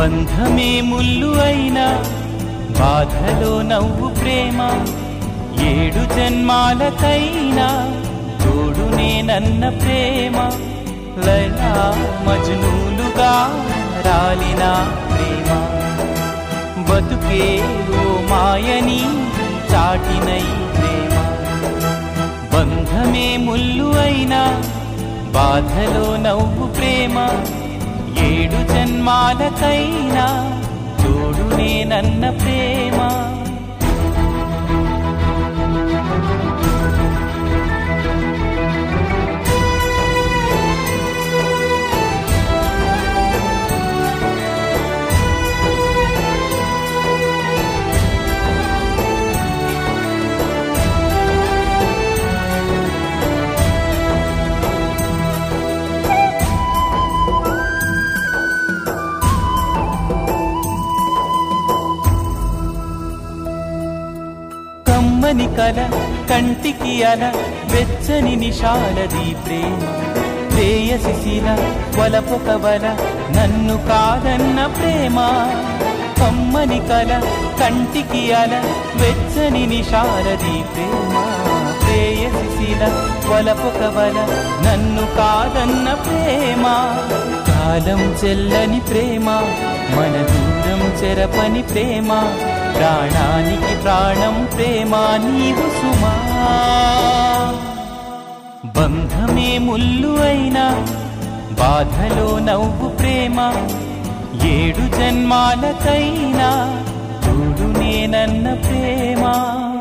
బంధమే ముల్లు అయినా బాధలో నవ్వు ప్రేమ ఏడు జన్మాలకైనా తోడు నేనన్న ప్రేమ లైలా మజ్నూలుగా రాలిన ప్రేమ బతుకే ఓ మాయని చాటినై ప్రేమ బంధమే ముల్లు అయినా బాధలో నవ్వు ప్రేమ ఏడు జన్మాలకైనా తోడు నేనన్న ప్రేమ కమ్మని కల కంటికి అల వెచ్చని నిషాలది ప్రేమ ప్రేయసిశిల వలపొక వల నన్ను కాదన్న ప్రేమ కమ్మని కల కంటికి అల వెచ్చని నిషాలది ప్రేమ ప్రేయసిశిల వలపొక వల నన్ను కాదన్న ప్రేమ కాలం చెల్లని ప్రేమ మన దూరం చెరపని ప్రేమ ప్రాణానికి ప్రాణం ప్రేమ నీవు సుమా బంధమే ముల్లు అయినా బాధలో నవ్వు ప్రేమ ఏడు జన్మాలకైనా చూడు నేనన్న ప్రేమ